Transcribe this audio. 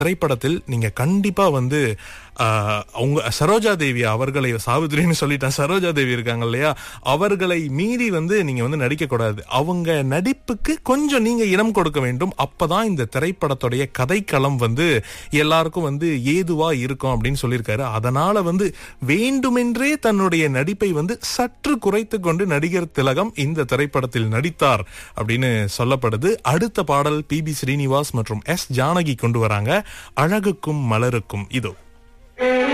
திரைப்படத்தில் நீங்க கண்டிப்பா வந்து ஆஹ், அவங்க சரோஜா தேவி அவர்களை சாவித்ரின்னு சொல்லிட்டேன் சரோஜா தேவி இருக்காங்க இல்லையா அவர்களை மீறி வந்து நீங்க வந்து நடிக்க கூடாது அவங்க நடிப்புக்கு கொஞ்சம் நீங்க இடம் கொடுக்க வேண்டும் அப்பதான் இந்த திரைப்படத்துடைய கதைக்களம் வந்து எல்லாருக்கும் வந்து ஏதுவா இருக்கும் அப்படின்னு சொல்லியிருக்காரு அதனால வந்து வேண்டுமென்றே தன்னுடைய நடிப்பை வந்து சற்று குறைத்து கொண்டு நடிகர் திலகம் இந்த திரைப்படத்தில் நடித்தார் அப்படின்னு சொல்லப்படுது அடுத்த பாடல் பி பி ஸ்ரீனிவாஸ் மற்றும் எஸ் ஜானகி கொண்டு வராங்க அழகுக்கும் மலருக்கும் இதோ